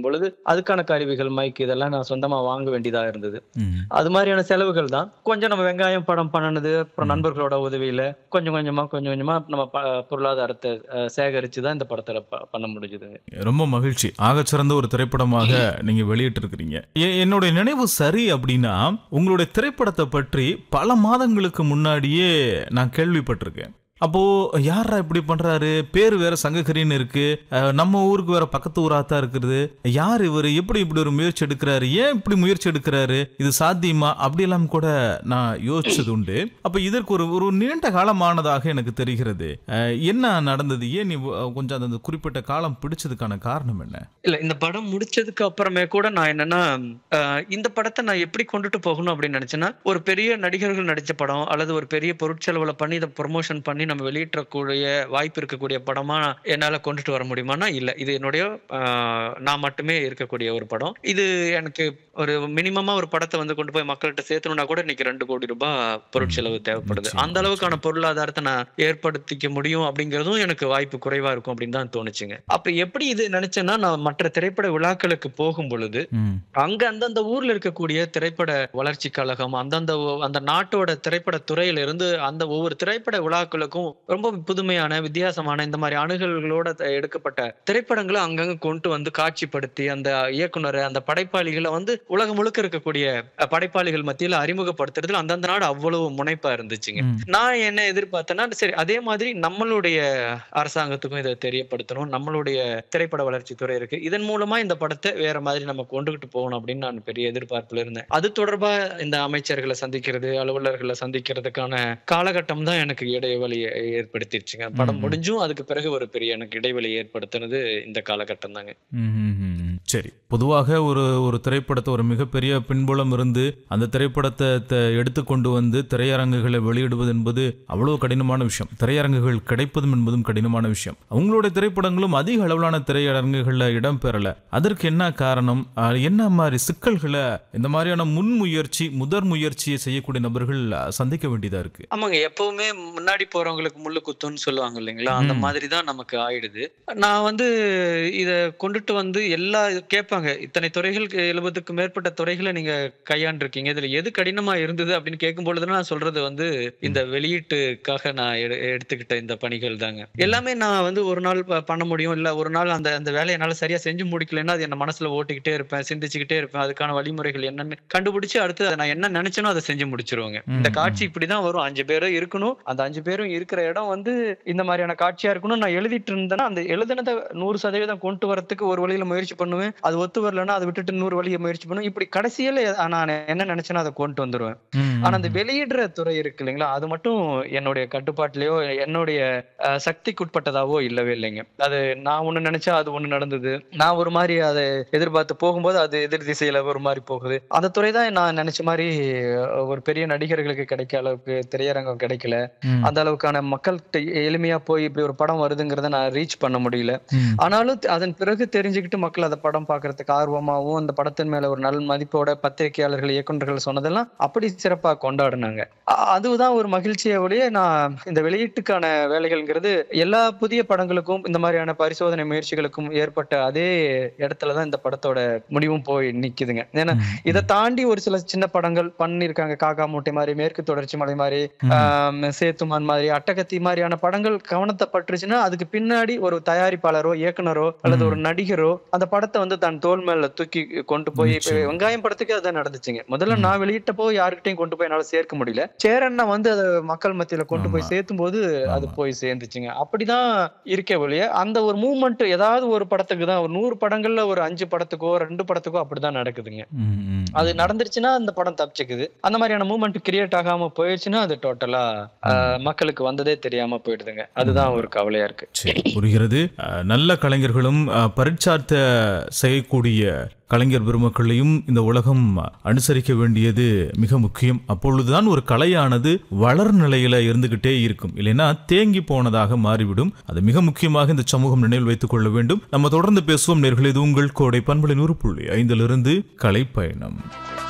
பொழுது அதுக்கான கருவிகள் மைக் இதெல்லாம் நான் சொந்தமா வாங்க வேண்டியதா இருந்தது ம். அது மாதிரியான செலவுகள் தான் கொஞ்சம் நம்ம வெங்காயம் படம் பண்ணனது அப்புறம் நண்பர்களோட உதவியில கொஞ்சம் கொஞ்சமா கொஞ்சம் கொஞ்சமா நம்ம ப- பொருளாதாரத்தை அஹ், சேகரிச்சு தான் இந்த படத்துல ப- பண்ண முடிஞ்சதுங்க ரொம்ப மகிழ்ச்சி ஆகச்சிறந்த ஒரு திரைப்படமாக நீங்க வெளியிட்டு இருக்கிறீங்க என்னுடைய நினைவு சரி அப்படின்னா உங்களுடைய திரைப்படத்தை பற்றி பல மாதங்களுக்கு முன்னாடியே நான் கேள்விப்பட்டிருக்கேன் அப்போ யாரா இப்படி பண்றாரு பேர் வேற சங்ககிரின்னு இருக்கு அஹ், நம்ம ஊருக்கு வேற பக்கத்து ஊராத்தான் இருக்கிறது யார் இவர் எப்படி இப்படி ஒரு முயற்சி எடுக்கிறாரு ஏன் இப்படி முயற்சி எடுக்கிறாரு இது சாத்தியமா அப்படியெல்லாம் கூட நான் யோசிச்சது உண்டு அப்ப இதற்கு ஒரு ஒரு நீண்ட காலமானதாக எனக்கு தெரிகிறது அஹ், என்ன நடந்தது ஏன் நீ அஹ், கொஞ்சம் அந்த குறிப்பிட்ட காலம் பிடிச்சதுக்கான காரணம் என்ன இல்ல இந்த படம் முடிச்சதுக்கு அப்புறமே கூட நான் என்னன்னா அஹ், இந்த படத்தை நான் எப்படி கொண்டுட்டு போகணும் அப்படின்னு நினைச்சேன்னா ஒரு பெரிய நடிகர்கள் நடிச்ச படம் அல்லது ஒரு பெரிய பொருட்செலவுல பண்ணி இதை ப்ரொமோஷன் பண்ணி நம்ம வெளியிடக்கூடிய வாய்ப்பு இருக்கக்கூடிய படமா என்னால கொண்டுட்டு வர முடியுமானா இல்ல இது என்னுடைய அஹ், நான் மட்டுமே இருக்கக்கூடிய ஒரு படம் இது எனக்கு ஒரு மினிமமா ஒரு படத்தை வந்து கொண்டு போய் மக்கள்கிட்ட சேர்த்தணும்னா கூட இன்னைக்கு ரெண்டு கோடி ரூபாய் பொருட்செலவு தேவைப்படுது நிச்சயமா, அந்த அளவுக்கான பொருளாதாரத்தை நான் ஏற்படுத்திக்க முடியும் அப்படிங்கிறதும் எனக்கு வாய்ப்பு குறைவா இருக்கும் அப்படின்னு தான் தோணுச்சுங்க அப்ப எப்படி இது நினைச்சேன்னா நான் மற்ற திரைப்பட விழாக்களுக்கு போகும் பொழுது ம், அங்க அந்தந்த ஊர்ல இருக்கக்கூடிய திரைப்பட வளர்ச்சி கழகம் அந்தந்த ஒ- அந்த நாட்டோட திரைப்பட துறையில இருந்து அந்த ஒவ்வொரு திரைப்பட விழாக்களுக்கும் ரொம்ப புதுமையான வித்தியாசமான இந்த மாதிரி அணுகல்களோட த- எடுக்கப்பட்ட திரைப்படங்களை அங்கங்க கொண்டு வந்து காட்சிப்படுத்தி அந்த இயக்குனர் அந்த படைப்பாளிகளை வந்து உலகம் முழுக்க இருக்கக்கூடிய அஹ், படைப்பாளிகள் மத்தியில அறிமுகப்படுத்துறதுல அந்தந்த நாடு அவ்வளவு முனைப்பா இருந்துச்சுங்க ம். நான் என்ன எதிர்பார்த்தேன்னா சரி அதே மாதிரி நம்மளுடைய அரசாங்கத்துக்கும் இதை தெரியப்படுத்தணும் நம்மளுடைய திரைப்பட வளர்ச்சி துறை இருக்கு இதன் மூலமா இந்த படத்தை வேற மாதிரி நம்ம கொண்டுகிட்டு போகணும் அப்படின்னு நான் பெரிய எதிர்பார்ப்புல இருந்தேன் அது தொடர்பா இந்த அமைச்சர்களை சந்திக்கிறது அலுவலர்களை சந்திக்கிறதுக்கான காலகட்டம் தான் எனக்கு இடைவெளி ஏற்படுத்திடுச்சுங்க படம் ம். முடிஞ்சும் அதுக்கு பிறகு ஒரு பெரிய எனக்கு இடைவெளி ஏற்படுத்தினது இந்த காலகட்டம் தாங்க ம், ம், ம், ம். சரி பொதுவாக ஒரு ஒரு திரைப்படத்தை ஒரு மிகப்பெரிய பின்புலம் இருந்து அந்த திரைப்படத்தை த- எடுத்துக்கொண்டு வந்து திரையரங்குகளை வெளியிடுவது என்பது அவ்வளவு கடினமான விஷயம் திரையரங்குகள் கிடைப்பதும் என்பதும் கடினமான விஷயம் அவங்களுடைய திரைப்படங்களும் அதிக அளவிலான திரையரங்குகள்ல இடம் பெறல அதற்கு என்ன காரணம் அஹ், என்ன மாதிரி சிக்கல்களை இந்த மாதிரியான முன்முயற்சி முதற் முயற்சியை செய்யக்கூடிய நபர்கள் அஹ், சந்திக்க வேண்டியதா இருக்கு ஆமாங்க எப்பவுமே முன்னாடி போறவங்களுக்கு முள்ளு குத்துன்னு சொல்லுவாங்க இல்லைங்களா அந்த ம். மாதிரி தான் நமக்கு ஆயிடுது நான் வந்து இத கொண்டுட்டு வந்து எல்லா கேட்பாங்க இத்தனை துறைகள் எழுபதுக்கு மேற்பட்ட துறைகளை நீங்க கையாண்டிருக்கீங்க இதுல எது கடினமா இருந்தது அப்படின்னு கேட்கும் பொழுது நான் சொல்றது வந்து இந்த வெளியீட்டுக்காக நான் எடு- எடுத்துக்கிட்ட இந்த பணிகள் தாங்க எல்லாமே நான் வந்து ஒரு நாள் ப- பண்ண முடியும் இல்ல ஒரு நாள் அந்த அந்த வேலையை என்னால சரியா செஞ்சு முடிக்கலைன்னா அது என்ன மனசுல ஓட்டிக்கிட்டே இருப்பேன் சிந்திச்சுக்கிட்டே இருப்பேன் அதுக்கான வழிமுறைகள் என்னன்னு கண்டுபிடிச்சு அடுத்து அதை நான் என்ன நினைச்சேனோ அதை செஞ்சு முடிச்சிருவாங்க இந்த ம், காட்சி இப்படிதான் வரும் அஞ்சு பேரும் இருக்கணும் அந்த அஞ்சு பேரும் இருக்கிற இடம் வந்து இந்த மாதிரியான காட்சியா இருக்கணும் நான் எழுதிட்டு இருந்தேன்னா அந்த எழுதுனதை நூறு சதவீதம் கொண்டு வரதுக்கு ஒரு வழியில முயற்சி பண்ணுவேன் அது ஒத்து வரலன்னா அதை விட்டுட்டு நூறு வழியை முயற்சி பண்ணுவேன் இப்படி கடைசியில நான் என்ன நினைச்சேனோ அதை கொண்டு வந்துருவேன் ம், ஆனா அந்த ம், வெளியிடுற துறை இருக்கு இல்லைங்களா அது மட்டும் என்னுடைய கட்டுப்பாட்டிலேயோ என்னுடைய அஹ், சக்திக்குட்பட்டதாவோ இல்லவே இல்லைங்க அது நான் ஒண்ணு நினைச்சா அது ஒண்ணு நடந்தது நான் ஒரு மாதிரி அதை எதிர்பார்த்து போகும்போது அது எதிர் திசையில ஒரு மாதிரி போகுது அந்த துறை தான் நான் நினைச்ச மாதிரி அஹ், ஒரு பெரிய நடிகர்களுக்கு கிடைக்க அளவுக்கு திரையரங்கம் கிடைக்கல ம், அந்த அளவுக்கான மக்கள்கிட்ட எளிமையா போய் இப்படி ஒரு படம் வருதுங்கிறத நான் ரீச் பண்ண முடியல ம். ஆனாலும் த- அதன் பிறகு தெரிஞ்சுக்கிட்டு மக்கள் அந்த படம் பார்க்கறதுக்கு ஆர்வமாவும் அந்த படத்தின் மேல ஒரு நல் மதிப்போட பத்திரிகையாளர்கள் இயக்குனர்கள் சொன்னதெல்லாம் அப்படி சிறப்பா கொண்டாடினாங்க அ- அதுதான் ஒரு மகிழ்ச்சியை ஒழிய நான் இந்த வெளியீட்டுக்கான வேலைகள்ங்கிறது எல்லா புதிய படங்களுக்கும் இந்த மாதிரியான பரிசோதனை முயற்சிகளுக்கும் ஏற்பட்ட அதே இடத்துலதான் இந்த படத்தோட முடிவும் போய் நிக்குதுங்க ஏன்னா இதை தாண்டி ஒரு சில சின்ன படங்கள் பண்ணிருக்காங்க காக்கா மூட்டை மாதிரி மேற்கு தொடர்ச்சி மலை மாதிரி ஆம், சேத்துமான் மாதிரி அட்டகத்தி மாதிரியான படங்கள் கவனத்தை பற்றுச்சுன்னா அதுக்கு பின்னாடி ஒரு தயாரிப்பாளரோ இயக்குனரோ அல்லது ஒரு நடிகரோ அந்த படத்தை வந்து தன் தோல் மேல தூக்கி கொண்டு போய் இப்ப நிச்சயம். வெங்காயம் படத்துக்கு அதான் நடந்துச்சுங்க முதல்ல நான் வெளியிட்டப்போ யாருக்கிட்டையும் கொண்டு போய் என்னால சேர்க்க முடியல சேரண்ணா வந்து அதை மக்கள் மத்தியில கொண்டு போய் ஆமா. சேர்த்தும் போது அது ஆமா. போய் சேர்ந்துச்சுங்க அப்படிதான் இருக்கே ஒழிய அந்த ஒரு மூவ்மெண்ட் ஏதாவது ஒரு படத்துக்கு தான் ஒரு நூறு படங்கள்ல ஒரு அஞ்சு படத்துக்கோ ரெண்டு படத்துக்கோ அப்படிதான் நடக்குதுங்க ம், ம், அது நடந்துருச்சுன்னா அந்த படம் தப்பிச்சுக்குது அந்த மாதிரியான மூவ்மெண்ட் கிரியேட் ஆகாம போயிடுச்சுன்னா அது டோட்டலா மக்களுக்கு வந்ததே தெரியாம போயிடுதுங்க அதுதான் ஒரு கவலையா இருக்கு சரி புரிகிறது அஹ், நல்ல கலைஞர்களும் அஹ், பரீட்சார்த்த செய்யக்கூடிய கலைஞர் பெருமக்களையும் இந்த உலகம் அனுசரிக்க வேண்டியது மிக முக்கியம் அப்பொழுதுதான் ஒரு கலையானது வளர் நிலையில இருந்துகிட்டே இருக்கும் இல்லைன்னா தேங்கி போனதாக மாறிவிடும் அது மிக முக்கியமாக இந்த சமூகம் நினைவில் வைத்துக் கொள்ள வேண்டும் நம்ம தொடர்ந்து பேசுவோம் நேர்களே இது உங்கள் கோடை பண்பலை நூறு புள்ளி ஐந்திலிருந்து கலைப்பயணம்